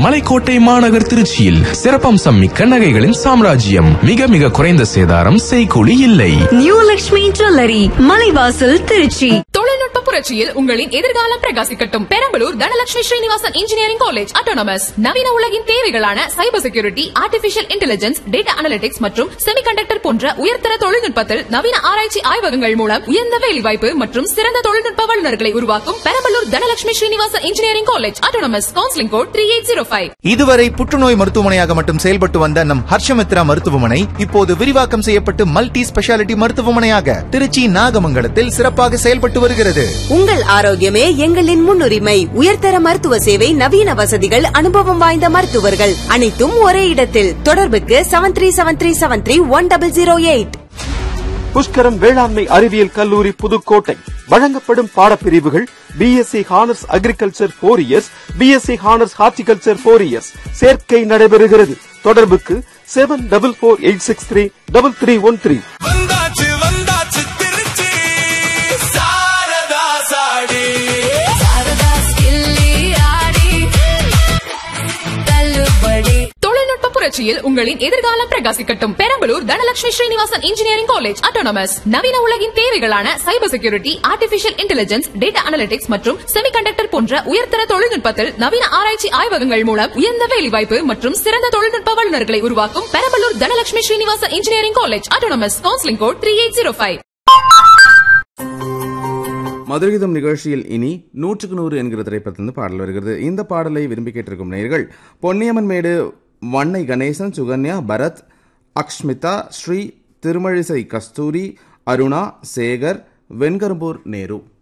மலைக்கோட்டை மாநகர் திருச்சியில் சிறப்பம்சம் மிக்க நகைகளின் சாம்ராஜ்யம் மிக மிக குறைந்த சேதாரம் செய்கூலி இல்லை நியூ லக்ஷ்மி ஜுவல்லரி மலைவாசல் திருச்சி தொழில்நுட்ப புரட்சியில் உங்களின் எதிர்காலம் பிரகாசிக்கட்டும் Perambalur Dhanalakshmi Srinivasan engineering college autonomous நவீன உலகின் தேவைகளான cyber security artificial intelligence data analytics மற்றும் செமிகண்டக்டர் போன்ற உயர்தர தொழில்நுட்பத்தில் நவீன ஆராய்ச்சி ஆய்வகங்கள் மூலம் உயர்ந்த வேலைவாய்ப்பு மற்றும் சிறந்த தொழில்நுட்ப வல்லுநர்களை உருவாக்கும் Perambalur Dhanalakshmi Srinivasan engineering college autonomous counselling code three eight zero five இதுவரை புற்றுநோய் மருத்துவமனையாக மட்டும் செயல்பட்டு வந்த நம் ஹர்ஷமித்ரா மருத்துவமனை இப்போது விரிவாக்கம் செய்யப்பட்டு மல்டி ஸ்பெஷாலிட்டி மருத்துவமனையாக திருச்சி நாகமங்கலத்தில் சிறப்பாக செயல்பட்டு வருகிறது உங்கள் ஆரோக்கியமே எங்களின் முன்னுரிமை உயர்தர மருத்துவ சேவை நவீன வசதிகள் அனுபவம் வாய்ந்த மருத்துவர்கள் அனைத்தும் ஒரே இடத்தில் தொடர்புக்கு seven three seven three seven three one double zero eight Pushkaram வேளாண்மை அறிவியல் கல்லூரி புதுக்கோட்டை வழங்கப்படும் பாடப்பிரிவுகள் BSc honours agriculture four years BSc honours horticulture four years சேர்க்கை நடைபெறுகிறது தொடர்புக்கு seven double four eight six three double three one three வந்தாச்சு வந்தாச்சு திருச்சி சாரதா சாடி தொழில்நுட்ப புரட்சியில் உங்களின் எதிர்காலம் பிரகாசிக்கட்டும் Perambalur Dhanalakshmi Srinivasan engineering college autonomous நவீன உலகின் தேவைகளான cyber security artificial intelligence data analytics மற்றும் செமிகண்டக்டர் போன்ற உயர்தர தொழில்நுட்பத்தில் நவீன ஆராய்ச்சி ஆய்வகங்கள் மூலம் உயர்ந்த வேலைவாய்ப்பு மற்றும் சிறந்த தொழில்நுட்ப வல்லுநர்களை உருவாக்கும் Perambalur Dhanalakshmi Srinivasan engineering college autonomous counselling code three eight zero five மதுரகிதம் நிகழ்ச்சியில் இனி நூற்றுக்கு நூறு என்கிற திரைப்படத்திலிருந்து பாடல் வருகிறது இந்த பாடலை விரும்பி கேட்டிருக்கும் நேயர்கள் பொன்னியம்மன் மேடு வண்ணை கணேசன் சுகன்யா பரத் அக்ஷ்மிதா ஸ்ரீ திருமழிசை கஸ்தூரி அருணா சேகர் வெண்கரும்பூர் நேரு